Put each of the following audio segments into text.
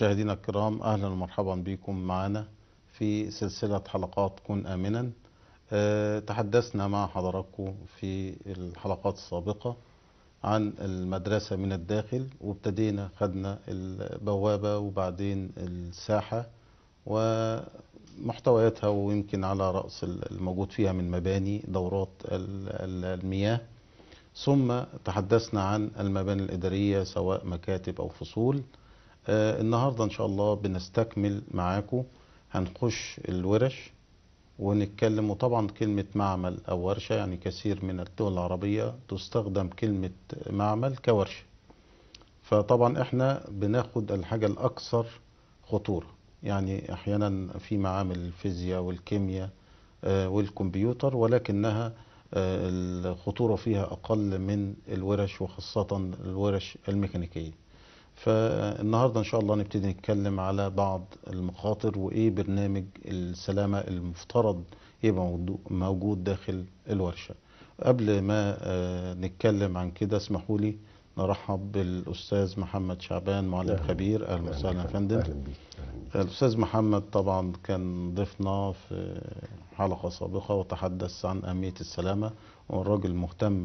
مشاهدينا الكرام اهلا ومرحبا بكم معنا في سلسله حلقات كن امنا أه تحدثنا مع حضراتكم في الحلقات السابقه عن المدرسه من الداخل وابتدينا خدنا البوابه وبعدين الساحه ومحتوياتها ويمكن على راس الموجود فيها من مباني دورات ال- ال- المياه ثم تحدثنا عن المباني الاداريه سواء مكاتب او فصول آه النهارده ان شاء الله بنستكمل معاكم هنخش الورش ونتكلم وطبعا كلمة معمل أو ورشة يعني كثير من الدول العربية تستخدم كلمة معمل كورشة فطبعا احنا بناخد الحاجة الأكثر خطورة يعني أحيانا في معامل الفيزياء والكيمياء آه، والكمبيوتر ولكنها آه، الخطورة فيها أقل من الورش وخاصة الورش الميكانيكية فالنهارده ان شاء الله نبتدي نتكلم على بعض المخاطر وايه برنامج السلامه المفترض يبقى موجود- موجود داخل الورشه. قبل ما آه، نتكلم عن كده اسمحوا لي نرحب بالاستاذ محمد شعبان معلم أهلاً. خبير اهلا وسهلا يا فندم. اهلا بيك اهلا بيك الاستاذ محمد طبعا كان ضيفنا في حلقه سابقه وتحدث عن اهميه السلامه والراجل مهتم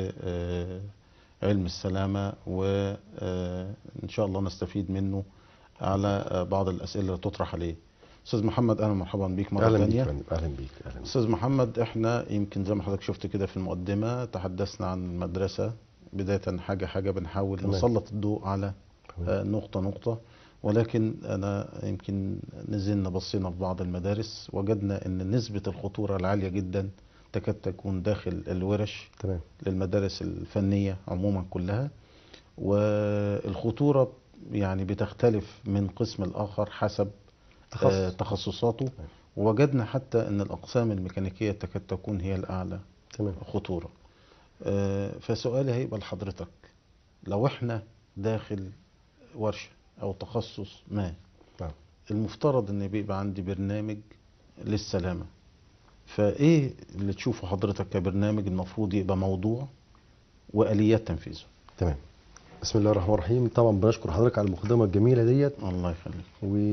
بعلم السلامه وان شاء الله نستفيد منه على آه، بعض الاسئله اللي تطرح عليه استاذ محمد اهلا ومرحبا بيك مره اهلا بيك ثانيه يا فندم، اهلا بيك اهلا بيك استاذ محمد احنا يمكن زي ما حضرتك شفت كده في المقدمه تحدثنا عن المدرسه بدايه حاجه حاجه بنحاول تمام. نسلط الضوء على آه، نقطة نقطة ولكن أنا يمكن نزلنا بصينا في بعض المدارس وجدنا أن نسبة الخطورة العالية جدا تكاد تكون داخل الورش تمام للمدارس الفنية عموما كلها والخطورة يعني بتختلف من قسم الآخر حسب تخصص. آه، تخصصاته ووجدنا حتى أن الأقسام الميكانيكية تكاد تكون هي الأعلى تمام خطورة آه، فسؤالي هيبقى لحضرتك لو احنا داخل ورشة او تخصص ما نعم المفترض ان بيبقى عندي برنامج للسلامة فايه اللي تشوفه حضرتك كبرنامج المفروض يبقى موضوع واليات تنفيذه تمام بسم الله الرحمن الرحيم طبعا بنشكر حضرتك على المقدمه الجميله ديت الله يخليك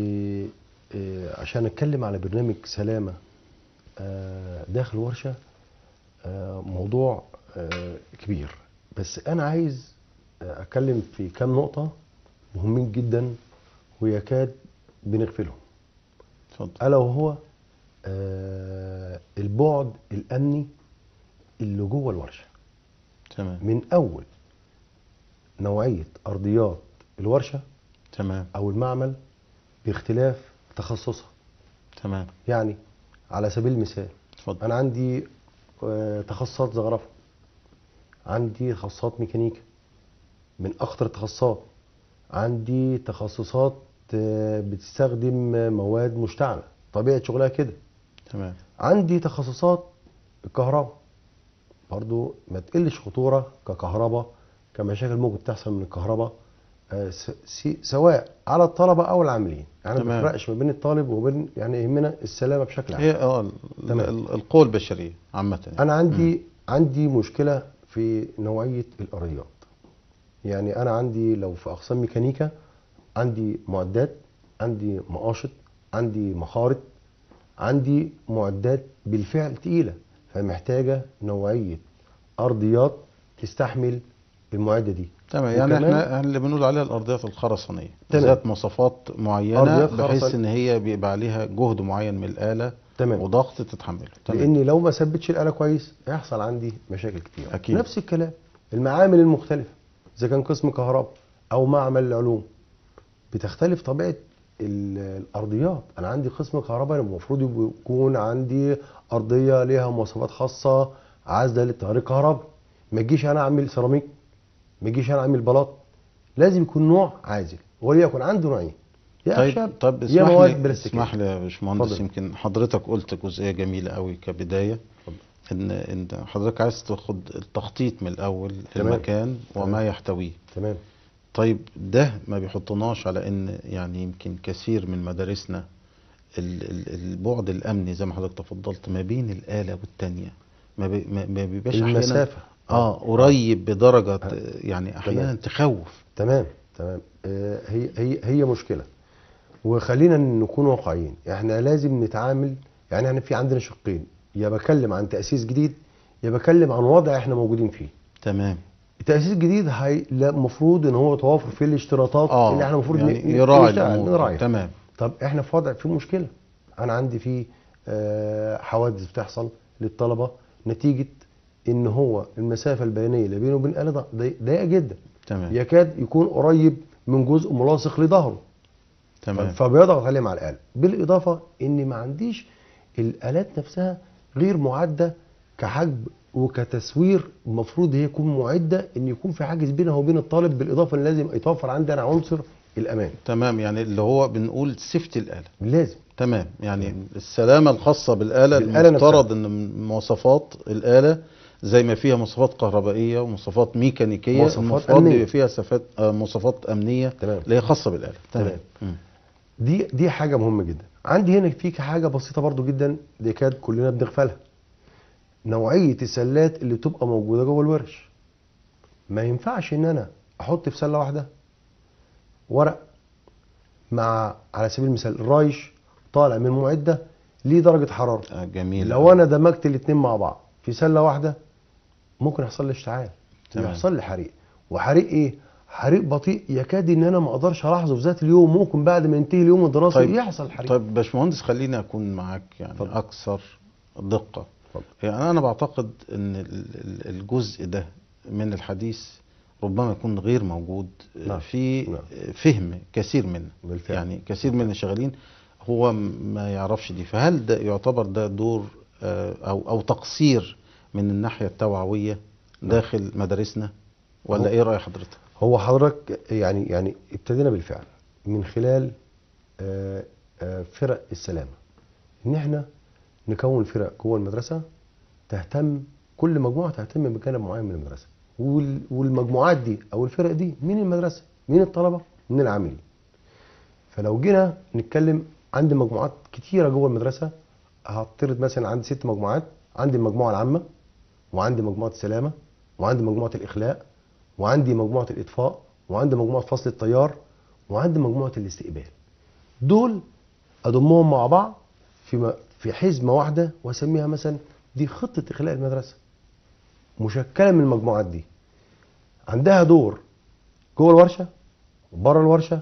وعشان نتكلم على برنامج سلامه آه، داخل ورشه آه، موضوع آه، كبير بس انا عايز آه، اتكلم في كام نقطه مهمين جدا ويكاد بنغفلهم اتفضل الا وهو آه، البعد الامني اللي جوه الورشه تمام من اول نوعيه ارضيات الورشه تمام او المعمل باختلاف تخصصها تمام يعني على سبيل المثال اتفضل انا عندي آه، تخصصات زخرفه عندي تخصصات ميكانيكا من اخطر التخصصات عندي تخصصات آه، بتستخدم آه، مواد مشتعله طبيعه شغلها كده تمام عندي تخصصات الكهرباء برضو ما تقلش خطورة ككهرباء كمشاكل ممكن تحصل من الكهرباء آه، س- سي- سواء على الطلبة أو العاملين يعني ما تمام. بنفرقش ما بين الطالب وبين يعني يهمنا السلامة بشكل عام هي اه ال- تمام. ال- القوة البشرية عامة يعني. أنا عندي عندي مشكلة في نوعية الأرضيات يعني أنا عندي لو في أقسام ميكانيكا عندي معدات عندي مقاشط عندي مخارط عندي معدات بالفعل تقيلة فمحتاجة نوعية أرضيات تستحمل المعدة دي تمام يعني وكمان- احنا اللي بنقول عليها الارضيات الخرسانيه تمام. ذات مواصفات معينه أرضيات بحيث خرسانية. ان هي بيبقى عليها جهد معين من الاله تمام وضغط تتحمله تمام لأني لو ما ثبتش الآلة كويس هيحصل عندي مشاكل كتير أكيد. نفس الكلام المعامل المختلفة إذا كان قسم كهرباء أو معمل العلوم بتختلف طبيعة ال- الأرضيات أنا عندي قسم كهرباء المفروض يكون عندي أرضية ليها مواصفات خاصة عازلة للتيار الكهرباء ما تجيش أنا أعمل سيراميك ما تجيش أنا أعمل بلاط لازم يكون نوع عازل وليكن عنده نوعين يا طيب أخشب طب يا اسمح مواد لي بلاستيكية اسمح لي يا باشمهندس اتفضل. يمكن حضرتك قلت جزئيه جميله قوي كبدايه ان ان حضرتك عايز تاخد التخطيط من الاول تمام. للمكان وما تمام. يحتويه تمام طيب ده ما بيحطناش على ان يعني يمكن كثير من مدارسنا ال- ال- البعد الامني زي ما حضرتك تفضلت ما بين الاله والتانيه ما بي- ما ما بيبقاش احيانا المسافة اه قريب بدرجه يعني احيانا تمام. تخوف تمام تمام آه، هي هي هي مشكله وخلينا نكون واقعيين احنا لازم نتعامل يعني احنا في عندنا شقين يا بكلم عن تاسيس جديد يا بكلم عن وضع احنا موجودين فيه تمام التاسيس الجديد هي لا المفروض ان هو توافر فيه الاشتراطات اه اللي احنا المفروض يعني ن- يراعي نشتغل- الأمور. نراعيها تمام طب احنا في وضع فيه مشكله انا عندي فيه آه، حوادث بتحصل للطلبه نتيجه ان هو المسافه البينيه اللي بينه وبين الاله ضي- ضيقه جدا تمام يكاد يكون قريب من جزء ملاصق لظهره تمام فبيضغط عليه مع الاله بالاضافه ان ما عنديش الالات نفسها غير معده كحجم وكتسوير المفروض هي تكون معده ان يكون في حاجز بينها وبين الطالب بالاضافه ان لازم يتوفر عندنا عنصر الامان تمام يعني اللي هو بنقول سيفتي الآلة لازم تمام يعني السلامة الخاصة بالآلة بالآلة المفترض ان من مواصفات الآلة زي ما فيها مواصفات كهربائية ومواصفات ميكانيكية مواصفات المفترض أمنية. يبقى فيها صفات آه، مواصفات أمنية تمام. اللي هي خاصة بالآلة تمام تمام. مم. دي دي حاجه مهمه جدا عندي هنا في حاجه بسيطه برضو جدا دي كاد كلنا بنغفلها نوعيه السلات اللي بتبقى موجوده جوه الورش ما ينفعش ان انا احط في سله واحده ورق مع على سبيل المثال الرايش طالع من معده ليه درجه حراره آه، جميل لو انا دمجت الاثنين مع بعض في سله واحده ممكن يحصل لي اشتعال تمام. ويحصل لي حريق وحريق ايه حريق بطيء يكاد ان انا ما اقدرش الاحظه في ذات اليوم ممكن بعد ما ينتهي اليوم الدراسي طيب. يحصل حريق طيب باشمهندس خليني اكون معاك يعني اتفضل. اكثر دقه اتفضل. يعني انا بعتقد ان ال- ال- الجزء ده من الحديث ربما يكون غير موجود نعم. في نعم. فهم كثير منا بالفعل. يعني كثير من الشغالين هو ما يعرفش دي فهل ده يعتبر ده دور آه، او او تقصير من الناحيه التوعويه داخل مدارسنا ولا هو- ايه راي حضرتك هو حضرتك يعني يعني ابتدينا بالفعل من خلال آه، آه، فرق السلامه ان احنا نكون فرق جوه المدرسه تهتم كل مجموعه تهتم بجانب معين من المدرسه وال- والمجموعات دي او الفرق دي من المدرسه من الطلبه من العاملين فلو جينا نتكلم عندي مجموعات كتيره جوه المدرسه هفترض مثلا عندي ست مجموعات عندي المجموعه العامه وعندي مجموعه السلامه وعندي مجموعه الاخلاء وعندي مجموعه الاطفاء وعندي مجموعه فصل الطيار وعندي مجموعه الاستقبال دول اضمهم مع بعض في م- في حزمه واحده واسميها مثلا دي خطه اخلاء المدرسه مشكله من المجموعات دي عندها دور جوه الورشه وبره الورشه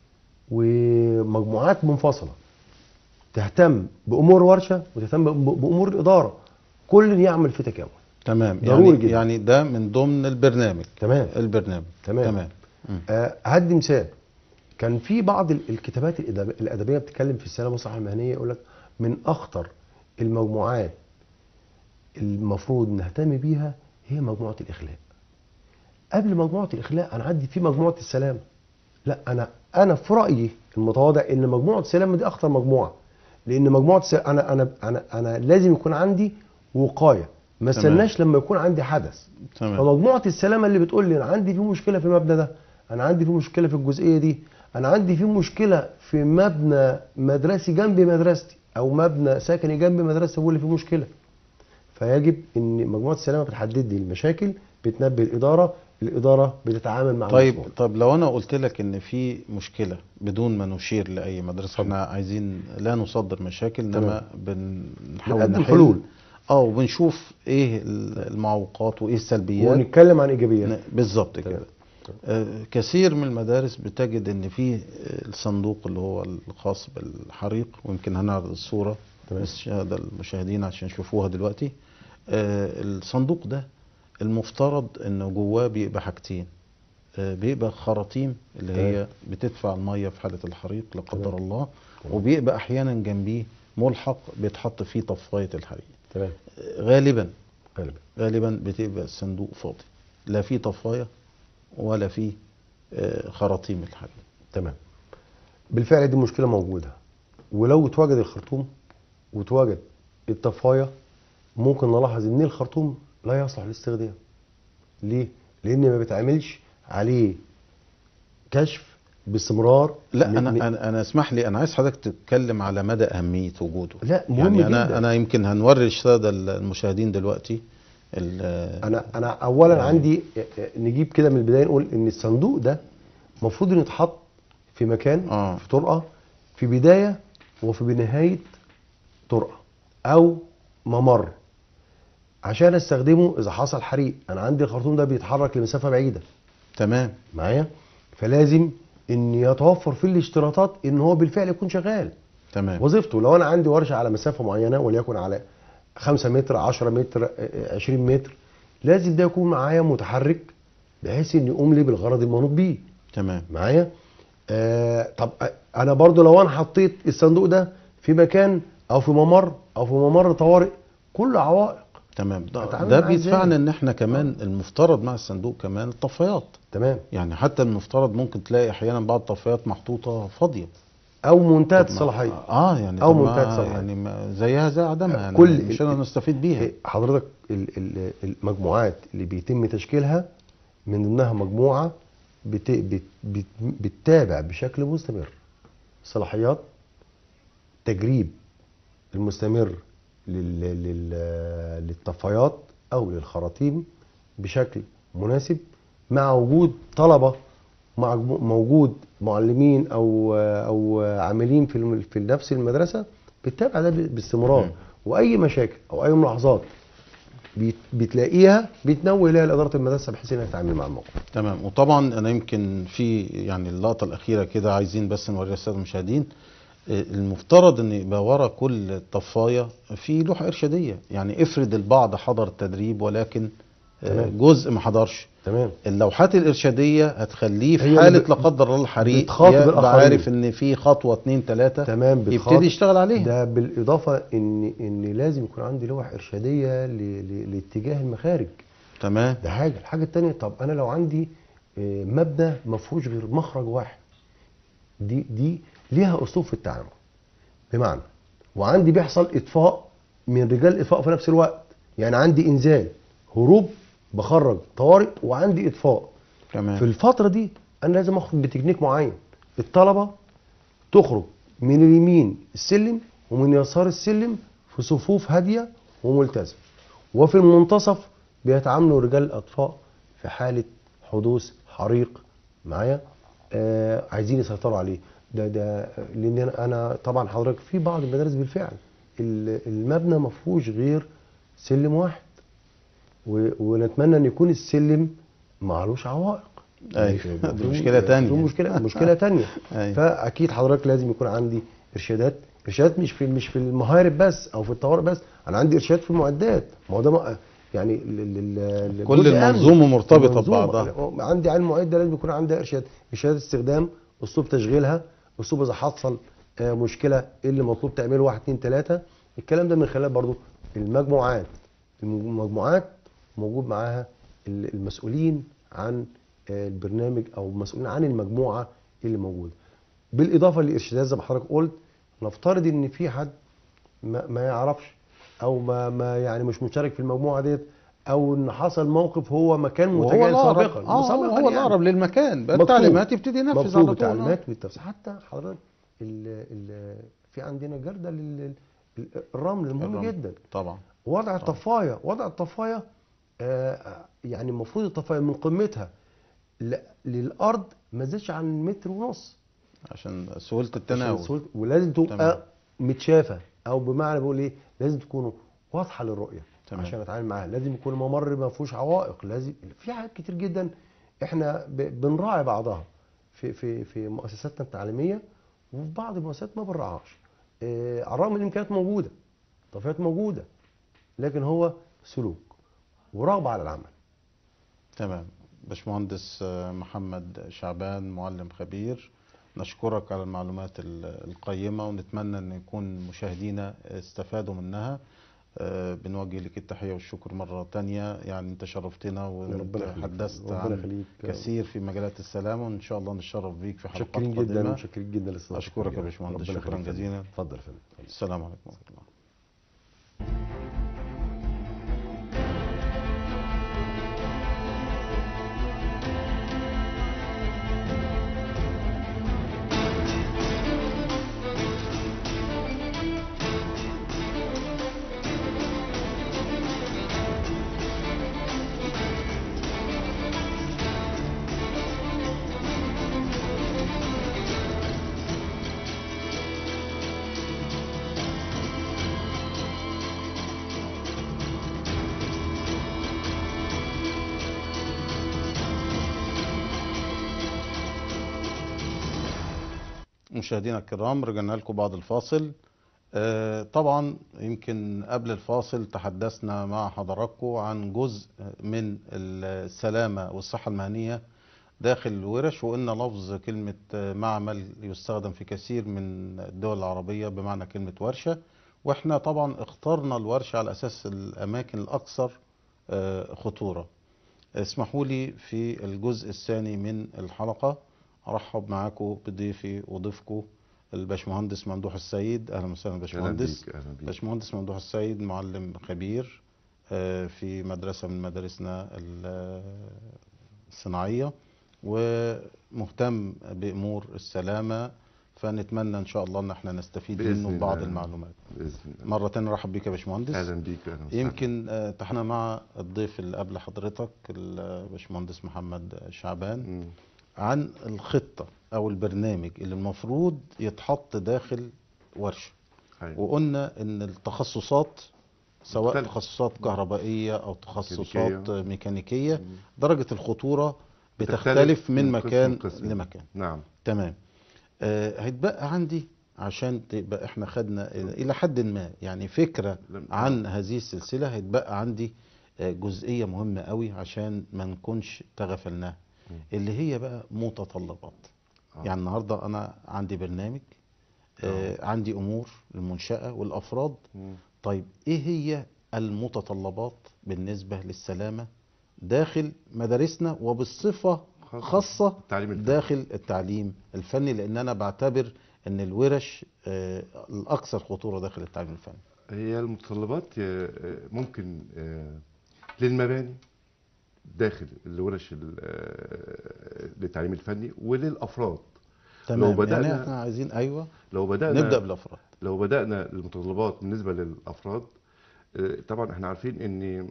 ومجموعات منفصله تهتم بامور الورشه وتهتم ب- بامور الاداره كل يعمل في تكامل تمام ضروري يعني جدا. يعني ده من ضمن البرنامج تمام البرنامج تمام. تمام مم. آه، هدي مثال كان في بعض ال- الكتابات الأدب- الادبيه بتتكلم في السلامه والصحه المهنيه يقول لك من اخطر المجموعات المفروض نهتم بيها هي مجموعه الاخلاء قبل مجموعه الاخلاء انا عندي في مجموعه السلامه لا انا انا في رايي المتواضع ان مجموعه السلامه دي اخطر مجموعه لان مجموعه الس- انا انا انا انا لازم يكون عندي وقايه ما تمام. استناش لما يكون عندي حدث تمام فمجموعه السلامه اللي بتقول لي انا عندي في مشكله في المبنى ده انا عندي في مشكله في الجزئيه دي انا عندي في مشكله في مبنى مدرسي جنب مدرستي او مبنى سكني جنب مدرستي هو اللي فيه مشكله فيجب ان مجموعه السلامه بتحدد لي المشاكل بتنبه الاداره الاداره بتتعامل مع طيب المسؤول. طب لو انا قلت لك ان في مشكله بدون ما نشير لاي مدرسه احنا عايزين لا نصدر مشاكل انما بنحاول بنقدم نحل حلول. اه وبنشوف ايه المعوقات وايه السلبيات ونتكلم عن ايجابيات ن- بالظبط كده تمام. آه، كثير من المدارس بتجد ان في آه، الصندوق اللي هو الخاص بالحريق ويمكن هنعرض الصوره تمام. للشهاده المشاهدين عشان يشوفوها دلوقتي آه، الصندوق ده المفترض انه جواه بيبقى حاجتين آه، بيبقى خراطيم اللي هي بتدفع الميه في حاله الحريق لا قدر تمام. الله تمام. وبيبقى احيانا جنبيه ملحق بيتحط فيه طفايه الحريق تمام آه، غالبا غالبا غالبا بتبقى الصندوق فاضي لا فيه طفايه ولا فيه آه، خراطيم الحريق تمام بالفعل دي مشكله موجوده ولو اتوجد الخرطوم وتواجد الطفايه ممكن نلاحظ ان الخرطوم لا يصلح للاستخدام ليه لان ما بيتعملش عليه كشف باستمرار لا م- انا م- انا انا اسمح لي انا عايز حضرتك تتكلم على مدى اهميه وجوده لا، مهم يعني انا جدا. انا يمكن هنوري الساده المشاهدين دلوقتي ال- انا انا اولا يعني- عندي نجيب كده من البدايه نقول ان الصندوق ده المفروض انه يتحط في مكان آه. في طرقه في بدايه وفي نهايه طرقه او ممر عشان استخدمه اذا حصل حريق انا عندي الخرطوم ده بيتحرك لمسافه بعيده تمام معايا فلازم ان يتوفر فيه الاشتراطات ان هو بالفعل يكون شغال تمام وظيفته لو انا عندي ورشه على مسافه معينه وليكن على 5 متر 10 متر آه، 20 متر لازم ده يكون معايا متحرك بحيث ان يقوم لي بالغرض المنوط بيه تمام معايا آه طب آه، انا برضو لو انا حطيت الصندوق ده في مكان او في ممر او في ممر طوارئ كله عوائق تمام ده, هتعامل ده معاه بيدفعنا إزاي؟ ان احنا كمان المفترض مع الصندوق كمان الطفايات تمام يعني حتى المفترض ممكن تلاقي احيانا بعض الطفايات محطوطه فاضيه او منتهى طب ما- الصلاحيه اه يعني أو طب ما- منتهى الصلاحية. يعني ما زيها زي عدمها يعني كل- مش انا نستفيد بيها إيه، حضرتك ال- ال- المجموعات اللي بيتم تشكيلها من ضمنها مجموعه بت بت بت بتتابع بشكل مستمر صلاحيات تجريب المستمر لل لل للطفايات او للخراطيم بشكل مناسب مع وجود طلبه مع موجود معلمين او او عاملين في الم- في نفس المدرسه بتتابع ده باستمرار مم. واي مشاكل او اي ملاحظات بت- بتلاقيها بتنوه اليها لاداره المدرسه بحيث انها تتعامل مع الموقف تمام وطبعا انا يمكن في يعني اللقطه الاخيره كده عايزين بس نوريها للساده المشاهدين آه، المفترض ان يبقى ورا كل طفايه في لوحه ارشاديه يعني افرض البعض حضر التدريب ولكن آه، تمام. جزء ما حضرش تمام اللوحات الارشاديه هتخليه هي في اللي حاله بت- لا قدر الله الحريق بتخاطب يبقى الآخرين. عارف ان في خطوه اتنين تلاته تمام بتخاطب- يبتدي يشتغل عليها ده بالاضافه ان ان لازم يكون عندي لوح ارشاديه ل- ل- لاتجاه المخارج تمام ده حاجه الحاجه الثانيه طب انا لو عندي آه، مبنى ما فيهوش غير مخرج واحد دي دي ليها اسلوب في التعامل بمعنى وعندي بيحصل اطفاء من رجال اطفاء في نفس الوقت يعني عندي انزال هروب بخرج طوارئ وعندي اطفاء في تمام الفتره دي انا لازم اخرج بتكنيك معين الطلبه تخرج من اليمين السلم ومن يسار السلم في صفوف هاديه وملتزمه وفي المنتصف بيتعاملوا رجال الاطفاء في حاله حدوث حريق معايا آه عايزين يسيطروا عليه ده ده لان انا أنا طبعا حضرتك في بعض المدارس بالفعل ال- المبنى ما فيهوش غير سلم واحد و- ونتمنى ان يكون السلم معلوش عوائق أيوة، في- دي في- مشكلة تانية. في مشكله مشكله تانية أيوة. فاكيد حضرتك لازم يكون عندي ارشادات ارشادات مش في مش في المهارب بس او في الطوارئ بس انا عندي ارشادات في المعدات ما هو ده م- يعني ال- ال- ال- كل جزء أمن. المنظومة مرتبطة المنظومة. ببعضها. عندي علم معده لازم يكون عندها ارشاد ارشاد استخدام اسلوب تشغيلها اسلوب اذا حصل آه، مشكله ايه اللي مطلوب تعمله واحد اتنين تلاته الكلام ده من خلال برضو المجموعات المجموعات موجود معاها ال- المسؤولين عن آه، البرنامج او مسؤولين عن المجموعه اللي موجوده بالاضافه للارشادات زي ما حضرتك قلت نفترض ان في حد ما, ما يعرفش او ما, ما يعني مش مشترك في المجموعه ديت او ان حصل موقف هو مكان وهو متجاهل الأقرب سابقا اه سابقا هو يعني. الأقرب للمكان بقى مطلوب. التعليمات يبتدي ينفذ على مطلوب طول تعليمات بالتفصيل حتى حضرتك ال ال في عندنا جرده لل ال- الرمل مهم الرمل. جدا طبعا وضع الطفايه وضع الطفايه آه يعني المفروض الطفايه من قمتها ل- للارض ما تزيدش عن متر ونص عشان سهولة عشان التناول سهولة- ولازم تبقى تمام. متشافه او بمعنى بقول ايه لازم تكونوا واضحه للرؤيه تمام. عشان اتعامل معاها لازم يكون الممر ما فيهوش عوائق لازم في حاجات كتير جدا احنا ب- بنراعي بعضها في في في مؤسساتنا التعليميه وفي بعض المؤسسات ما بنراعاش آه، على الرغم من الامكانيات موجوده الطفيات موجوده لكن هو سلوك ورغبه على العمل تمام باشمهندس آه، محمد شعبان معلم خبير نشكرك على المعلومات ال- القيمة ونتمنى أن يكون مشاهدينا استفادوا منها آه، بنوجه لك التحية والشكر مرة تانية يعني انت شرفتنا ربنا يخليك. وتحدثت ربنا عن يخليك. كثير في مجالات السلامة وإن شاء الله نتشرف بيك في حلقات متشكرين جدا قادمة متشكرين جدا للاستضافه أشكرك يا باشمهندس، ربنا شكراً يخليك يا فندم. جزيلاً. اتفضل يا فندم السلام عليكم ورحمة الله مشاهدينا الكرام رجعنا لكم بعد الفاصل آه، طبعا يمكن قبل الفاصل تحدثنا مع حضراتكم عن جزء من السلامة والصحة المهنية داخل الورش وقلنا لفظ كلمة آه، معمل يستخدم في كثير من الدول العربية بمعنى كلمة ورشة واحنا طبعا اخترنا الورشة على أساس الأماكن الأكثر آه، خطورة اسمحوا لي في الجزء الثاني من الحلقة أرحب معاكم بضيفي وضيفكم الباشمهندس ممدوح السيد أهلا وسهلا اهلا باشمهندس بيك اهلا بيك باشمهندس ممدوح السيد معلم خبير آه، في مدرسة من مدارسنا ال- الصناعية ومهتم بأمور السلامة فنتمنى إن شاء الله إن احنا نستفيد بإذن منه بعض الله. المعلومات باذن الله مرة تانية رحب بيك يا باشمهندس اهلا بيك اهلا وسهلا. يمكن آه، تحنا مع الضيف اللي قبل حضرتك الباشمهندس محمد شعبان مم. عن الخطة أو البرنامج اللي المفروض يتحط داخل ورشة أيوة. وقلنا ان التخصصات سواء مختلف. تخصصات كهربائيه او تخصصات ميكانيكية. ميكانيكيه مم. درجه الخطوره بتختلف بتختلف من من قسم مكان لقسم. لمكان نعم تمام آه هيتبقى عندي عشان تبقى احنا خدنا الى حد ما يعني فكره لم- عن هذه السلسله هيتبقى عندي آه، جزئيه مهمه قوي عشان ما نكونش تغفلناها مم. اللي هي بقى متطلبات آه. يعني النهارده انا عندي برنامج آه عندي امور المنشاه والافراد مم. طيب ايه هي المتطلبات بالنسبه للسلامه داخل مدارسنا وبالصفه خاصة. خاصه التعليم الفني. داخل التعليم الفني لان انا بعتبر ان الورش آه، الاكثر خطوره داخل التعليم الفني هي المتطلبات آه، آه، ممكن آه، للمباني داخل الورش ال- آه، للتعليم الفني وللافراد تمام بدأنا- يعني احنا عايزين ايوه لو بدانا نبدا بالافراد لو بدأنا المتطلبات بالنسبة للأفراد آه، طبعا احنا عارفين ان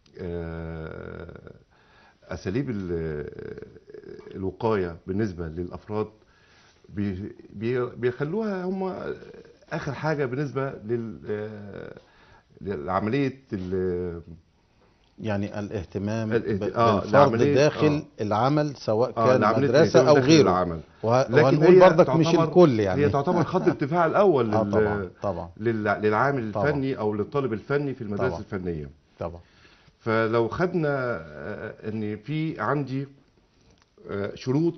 آه، أساليب ال- آه، الوقاية بالنسبة للأفراد بي- بي- بيخلوها هم آخر حاجة بالنسبة لل آه، لعملية ال- يعني الاهتمام الاهت- ب- آه، بالفرد لعملية- داخل آه. العمل سواء آه، كان لعملية مدرسه الاهتمام او داخل غيره العمل وه- لكن وهنقول هي برضك مش تعتبر- الكل يعني هي تعتبر خط الدفاع الأول اه لل- طبعا طبعا لل- للعامل طبعا. الفني أو للطالب الفني في المدارس طبعا. الفنية طبعا فلو خدنا آه، ان في عندي آه، شروط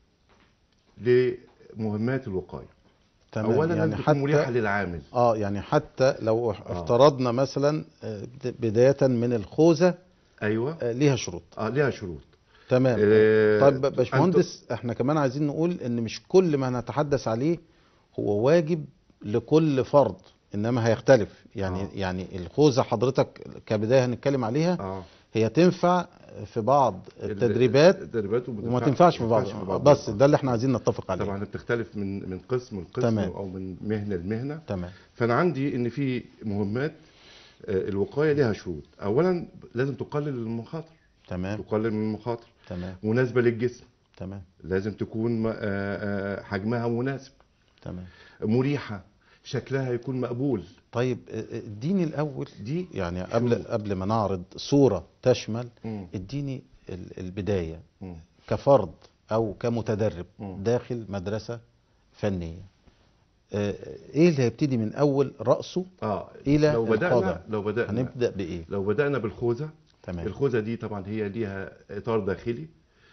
لمهمات الوقايه تمام اولا يعني لازم تكون مريحه حتى للعامل اه يعني حتى لو افترضنا مثلا آه، بد- بدايه من الخوذه ايوه آه، ليها شروط اه ليها شروط تمام آه، طيب باشمهندس احنا كمان عايزين نقول ان مش كل ما نتحدث عليه هو واجب لكل فرد انما هيختلف يعني آه. يعني الخوذه حضرتك كبدايه هنتكلم عليها اه هي تنفع في بعض التدريبات التدريبات وما تنفعش في بعض بس ده اللي احنا عايزين نتفق عليه طبعا بتختلف من من قسم لقسم تمام. او من مهنه لمهنه تمام فانا عندي ان في مهمات آه، الوقايه ليها شروط اولا لازم تقلل المخاطر تمام تقلل من المخاطر تمام مناسبه للجسم تمام لازم تكون آه، آه، حجمها مناسب تمام مريحه شكلها يكون مقبول طيب اه، اه، اديني الاول دي يعني قبل شروط. قبل ما نعرض صوره تشمل مم. اديني ال- البدايه مم. كفرد او كمتدرب مم. داخل مدرسه فنيه اه، ايه اللي هيبتدي من اول راسه اه إلى لو بدانا القدم. لو بدانا هنبدا بايه لو بدانا بالخوذه تمام الخوذه دي طبعا هي ليها اطار داخلي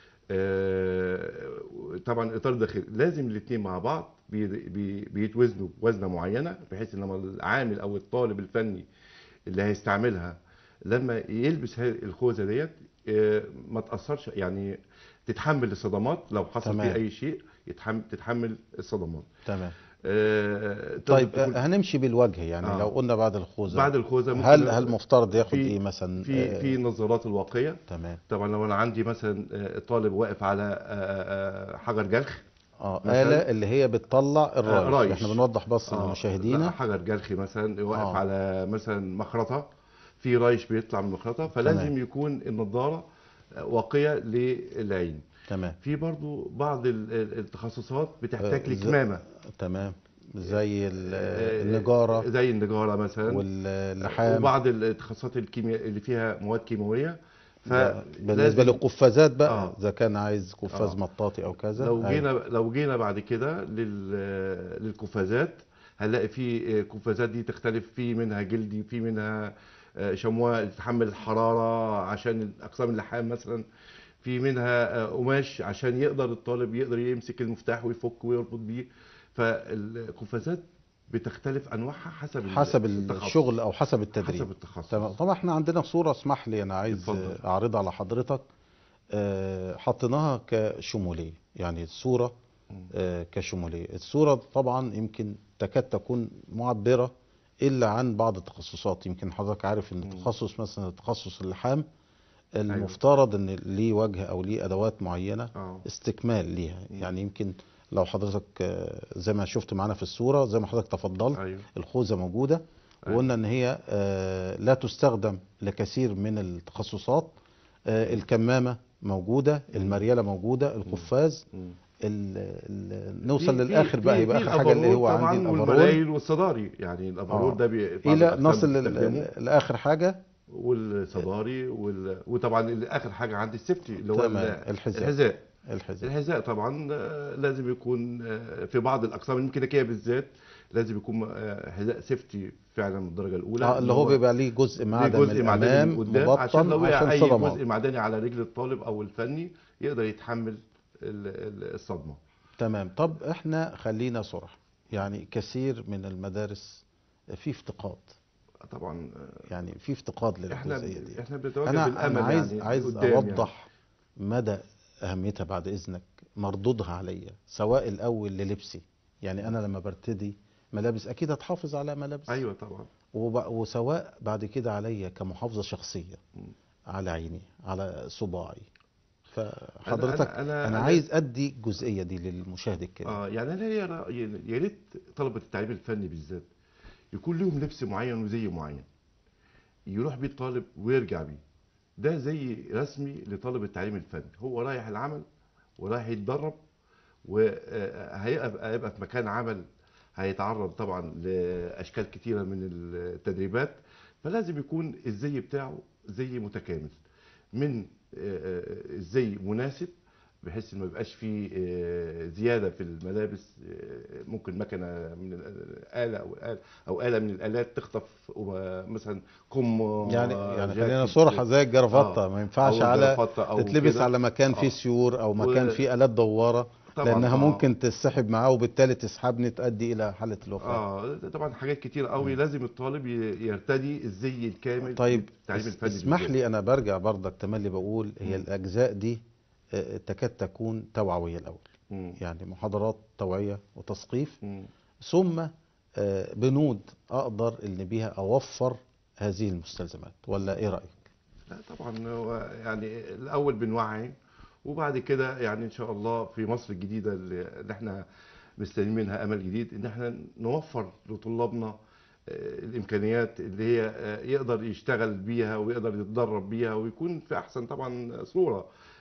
آه، طبعا اطار داخلي لازم الاثنين مع بعض بي- بي- بيتوزنوا بوزنه معينه بحيث ان لما العامل او الطالب الفني اللي هيستعملها لما يلبس هذه الخوذه ديت آه، ما تاثرش يعني تتحمل الصدمات لو حصل تمام. فيه اي شيء يتحمل تتحمل الصدمات تمام آه، طيب تقدر تكون- اه، هنمشي بالوجه يعني آه. لو قلنا بعد الخوذه بعد الخوذه ممكن هل هل مفترض ياخد في- ايه مثلا في اه، في النظارات الواقيه تمام طبعا لو انا عندي مثلا آه، طالب واقف على آه، آه، حجر جلخ اه مثلاً- آلة اللي هي بتطلع الرايش رايش. احنا بنوضح بس آه، لا، لمشاهدينا حجر جلخي مثلا واقف آه. على مثلا مخرطه في رايش بيطلع من المخرطه فلازم تمام. يكون النظاره آه، واقيه للعين تمام في برضو بعض ال- ال- التخصصات بتحتاج آه، ز- لكمامه تمام زي ال- آه، النجارة زي النجاره مثلا واللحام وبعض التخصصات الكيمياء اللي فيها مواد كيماويه ده بالنسبه فلازم- للقفازات بقى آه. اذا كان عايز قفاز آه. مطاطي او كذا لو أيوة. جينا لو جينا بعد كده لل- للقفازات هنلاقي في قفازات دي تختلف في منها جلدي في منها آه، شمواء تتحمل الحراره عشان اقسام اللحام مثلا في منها آه، قماش عشان يقدر الطالب يقدر يمسك المفتاح ويفك ويربط بيه فالقفازات بتختلف انواعها حسب ال- حسب التخصص. الشغل او حسب التدريب حسب التخصص تمام طبعا احنا عندنا صوره اسمح لي انا عايز اتفضل. اعرضها على حضرتك آه، حطيناها كشموليه يعني الصوره آه، كشموليه الصوره طبعا يمكن تكاد تكون معبره الا عن بعض التخصصات يمكن حضرتك عارف ان تخصص مثلا تخصص اللحام المفترض ان ليه وجه او ليه ادوات معينه اه استكمال ليها يعني يمكن لو حضرتك آه، زي ما شفت معانا في الصوره زي ما حضرتك تفضلت ايوه الخوذه موجوده أيوة. وقلنا ان هي آه، لا تستخدم لكثير من التخصصات آه، الكمامه موجوده المريله موجوده القفاز مم. ال ال نوصل في- للاخر في- بقى في- يبقى في اخر حاجه اللي هو الأفرول عندي طبعا الافرول والملايل والصداري يعني الافرول آه. ده بي- بعض الى الأقسام نصل لل- بتستخدمه. ل- لاخر حاجه والصداري وال... وطبعا اللي اخر حاجه عندي السيفتي اللي هو تمام، ال- الحذاء. الحذاء الحزام الحذاء طبعا آه، لازم يكون آه، في بعض الاقسام الميكانيكيه بالذات لازم يكون آه، حذاء سيفتي فعلا من الدرجه الاولى اه اللي هو بيبقى ليه جزء ليه معدن جزء من معدني الامام من قدام عشان مبطن لو وقع عشان اي صدمات جزء معدني على رجل الطالب او الفني يقدر يتحمل ال- ال- الصدمه تمام طب احنا خلينا صراحه يعني كثير من المدارس في افتقاد طبعا آه، يعني في افتقاد احنا للجزئيه دي احنا بنتواجد انا بالامل انا عايز يعني عايز قدام يعني. اوضح مدى اهميتها بعد اذنك مردودها عليا سواء الاول للبسي يعني انا لما برتدي ملابس اكيد هتحافظ على ملابس ايوه طبعا وب- وسواء بعد كده عليا كمحافظه شخصيه مم. على عيني على صباعي فحضرتك أنا- انا, أنا- أنا أنا- عايز ادي الجزئيه دي للمشاهد الكريم اه يعني انا ليا رأي- يا ريت طلبه التعليم الفني بالذات يكون لهم لبس معين وزي معين يروح بيه الطالب ويرجع بيه ده زي رسمي لطالب التعليم الفني هو رايح العمل ورايح يتدرب وهيبقى هيبقى في مكان عمل هيتعرض طبعا لاشكال كتيره من التدريبات فلازم يكون الزي بتاعه زي متكامل من آه، آه، الزي مناسب بحيث إن ما يبقاش فيه آه، زياده في الملابس آه، ممكن مكنه من الاله او آلة او اله من الالات تخطف آه، مثلا كم يعني آه، يعني جاكيت، خلينا صراحه زي الجرافطه آه، ما ينفعش أو على الجرافطة أو تتلبس كده. على مكان فيه آه. سيور او مكان و- فيه الات دواره طبعاً، لانها آه. ممكن تسحب معاه وبالتالي تسحبني تؤدي الى حاله الوفاه اه ده طبعا حاجات كتير قوي لازم الطالب ي- يرتدي الزي الكامل طيب في التعليم اس- الفني اسمح بالذات. لي انا برجع برضك تملي بقول هي مم. الاجزاء دي آه، تكاد تكون توعويه الاول مم. يعني محاضرات توعيه وتثقيف مم. ثم آه، بنود اقدر ان بيها اوفر هذه المستلزمات ولا ايه رايك لا طبعا هو يعني الاول بنوعي وبعد كده يعني ان شاء الله في مصر الجديده اللي اللي احنا مستنيين منها امل جديد ان احنا نوفر لطلابنا آه، الامكانيات اللي هي آه، يقدر يشتغل بيها ويقدر يتدرب بيها ويكون في احسن طبعا صوره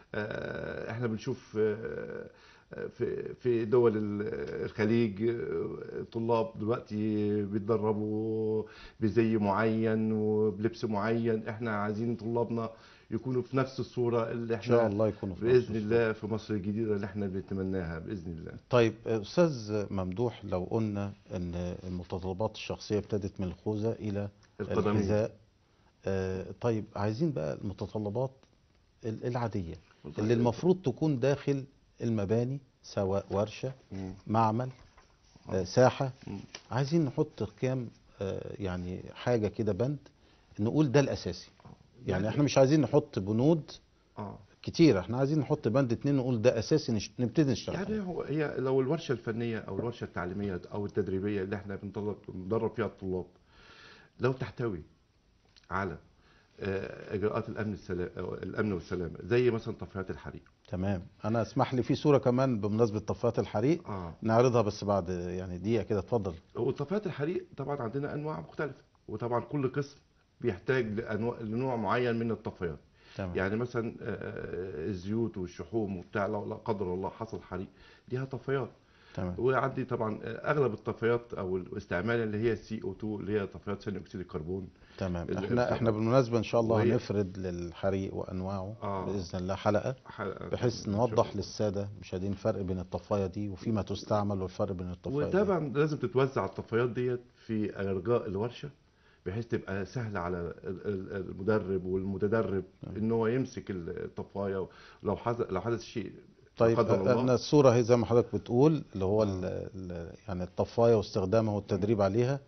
آه، احنا بنشوف آه، في في دول ال- الخليج آه، طلاب دلوقتي بيتدربوا بزي معين وبلبس معين احنا عايزين طلابنا يكونوا في نفس الصورة اللي ان شاء احنا الله يكونوا في بإذن نفس الصورة. الله في مصر الجديدة اللي احنا بنتمناها بإذن الله طيب استاذ ممدوح لو قلنا ان المتطلبات الشخصيه ابتدت من الخوذه الى القدمين. الحذاء آه، طيب عايزين بقى المتطلبات ال- العاديه والله اللي المفروض تكون داخل المباني سواء ورشه مم. معمل آه، ساحه مم. عايزين نحط كام آه، يعني حاجه كده بند نقول ده الاساسي يعني يعني- احنا مش عايزين نحط بنود اه كتير احنا عايزين نحط بند اتنين نقول ده اساسي نش- نبتدي نشتغل يعني عليه. هو هي لو الورشة الفنية أو الورشة التعليمية أو التدريبية اللي احنا بنطلب بندرب فيها الطلاب لو تحتوي على آه، إجراءات الأمن السلام الأمن والسلامة زي مثلا طفايات الحريق تمام انا اسمح لي في صوره كمان بمناسبه طفايات الحريق اه نعرضها بس بعد يعني دقيقه كده اتفضل وطفايات الحريق طبعا عندنا انواع مختلفه وطبعا كل قسم بيحتاج لانواع لنوع معين من الطفايات تمام يعني مثلا آه، الزيوت والشحوم وبتاع لو لا قدر الله حصل حريق ليها طفايات تمام وعندي طبعا اغلب الطفايات او الاستعمال اللي هي السي او 2 اللي هي طفايات ثاني اكسيد الكربون تمام ال- احنا احنا بالمناسبه ان شاء الله وهي- هنفرد للحريق وانواعه آه. باذن الله حلقه حلقة بحيث إن شاء نوضح الله. للساده المشاهدين الفرق بين الطفايه دي وفيما تستعمل والفرق بين الطفايه دي. وطبعا لازم تتوزع الطفايات ديت في ارجاء الورشه بحيث تبقى سهله على ال- ال- المدرب والمتدرب ان هو يمسك الطفايه لو حدث لو حدث شيء لا طيب قدر الله. احنا الصوره هي زي ما حضرتك بتقول اللي هو ال ال يعني الطفايه واستخدامها والتدريب عليها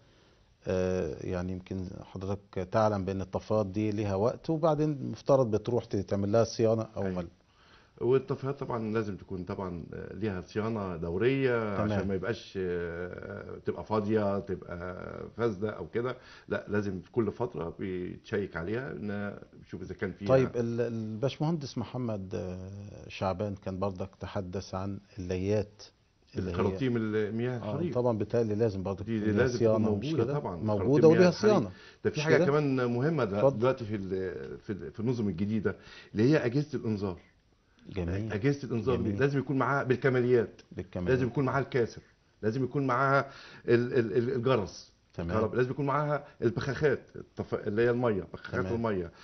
آه، يعني يمكن حضرتك تعلم بان الطفايات دي ليها وقت وبعدين مفترض بتروح تعمل لها صيانه او أيوة. مل والطفايات طبعا لازم تكون طبعا ليها صيانه دوريه تمام. عشان ما يبقاش آه، تبقى فاضيه تبقى فاسده او كده لا لازم كل فتره بيتشيك عليها ان بيشوف اذا كان فيها طيب ال- الباشمهندس محمد آه، شعبان كان برضك تحدث عن الليات اللي هي الخراطيم المياه آه الحريق طبعا بالتالي لازم برضك دي يكون ليها لازم تكون صيانة، مش موجودة كده؟ طبعا. موجوده خراطيم وليها مياه الحريق. صيانه ده في مش حاجه كده؟ كمان مهمه دل- اتفضل. دلوقتي في ال- في ال- في النظم الجديده اللي هي اجهزه الانذار جميل اجهزه الانذار دي جميل. لازم يكون معاها بالكماليات بالكمال لازم يكون معاها الكاسر لازم يكون معاها ال- ال- ال- الجرس تمام. الكهرباء. لازم يكون معاها البخاخات الطف... اللي هي الميه بخاخات تمام. الميه آه،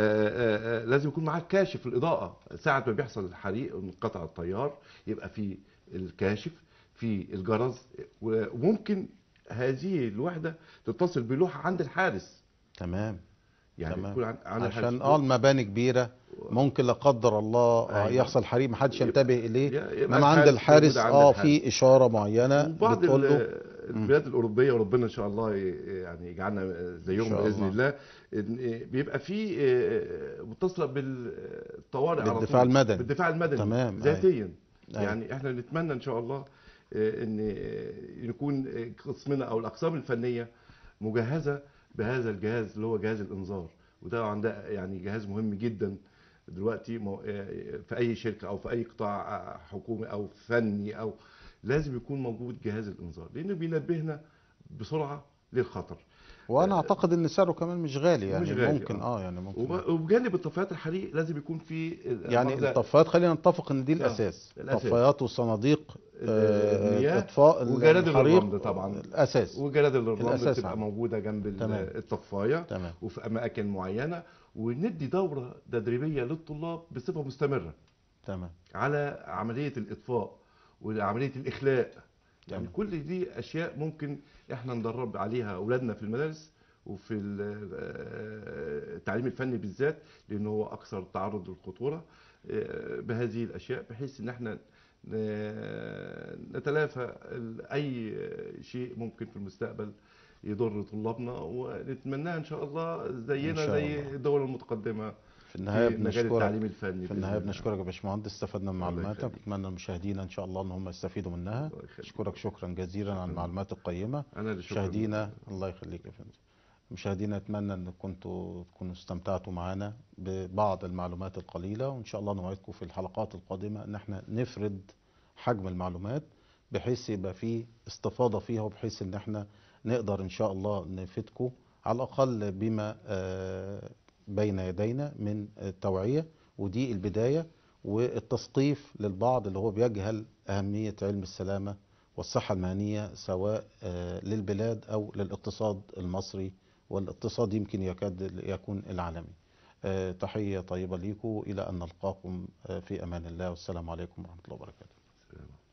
آه، آه، لازم يكون معاها الكاشف الاضاءه ساعه ما بيحصل الحريق وانقطع التيار يبقى في الكاشف في الجرس و- وممكن هذه الوحده تتصل بلوحه عند الحارس يعني يعني تمام. تكون عن- عند عشان الحارس اه المباني كبيره ممكن لا قدر الله آه أيوة. يحصل حريق محدش يبقى- ينتبه اليه يبقى انما عند الحارس الحارس موجود عند اه الحارس. في اشاره معينه وبعض بتقول له ال- البلاد الاوروبيه وربنا ان شاء الله ي- يعني يجعلنا زيهم إن شاء باذن الله. الله إن بيبقى في آه، متصله بالطوارئ على بالدفاع طول. المدني. بالدفاع المدني تمام، ذاتيا أيوة. يعني احنا نتمنى ان شاء الله آه، ان آه، يكون آه، قسمنا او الاقسام الفنيه مجهزه بهذا الجهاز اللي هو جهاز الانذار وده عندها يعني جهاز مهم جدا دلوقتي مو- آه، في اي شركه او في اي قطاع آه، حكومي او فني او لازم يكون موجود جهاز الانذار لانه بينبهنا بسرعه للخطر وانا اعتقد ان سعره كمان مش غالي يعني مش غالي، ممكن آه. اه يعني ممكن وب- وبجانب الطفايات الحريق لازم يكون في يعني مخزن- الطفايات خلينا نتفق ان دي آه، الاساس الأساس. طفايات وصناديق آه، المياه اطفاء وجراد الحريق الرمل طبعا. الاساس وجراد الرمل الأساس بتبقى عام. موجوده جنب ال- تمام. الطفايه تمام وفي اماكن معينه وندي دوره تدريبيه للطلاب بصفه مستمره تمام على عمليه الاطفاء وعمليه الاخلاء يعني تمام. كل دي اشياء ممكن احنا ندرب عليها اولادنا في المدارس وفي ال- آه، التعليم الفني بالذات لانه هو اكثر تعرض للخطوره آه، بهذه الاشياء بحيث ان احنا ن- نتلافى ال- اي شيء ممكن في المستقبل يضر طلابنا ونتمناها ان شاء الله إن زينا شاء زي الله. الدول المتقدمه في النهايه في مجال بنشكرك التعليم الفني في بإذن النهايه الله. بنشكرك يا باشمهندس استفدنا من الله معلوماتك يخليك. اتمنى المشاهدين ان شاء الله ان هم يستفيدوا منها الله يخليك. اشكرك شكرا جزيلا على شكراً. المعلومات القيمه انا اللي شكراً. مشاهدينا الله يخليك يا فندم مشاهدينا اتمنى ان كنتوا تكونوا استمتعتوا معنا ببعض المعلومات القليله وان شاء الله نوعدكم في الحلقات القادمه ان احنا نفرد حجم المعلومات بحيث يبقى فيه استفاضه فيها وبحيث ان احنا نقدر ان شاء الله نفيدكم على الاقل بما آه، بين يدينا من التوعيه ودي البدايه والتثقيف للبعض اللي هو بيجهل اهميه علم السلامه والصحة المهنية سواء آه، للبلاد أو للاقتصاد المصري والاقتصاد يمكن يكاد يكون العالمي آه، تحية طيبة ليكم إلى أن نلقاكم آه، في أمان الله والسلام عليكم ورحمة الله وبركاته سلام.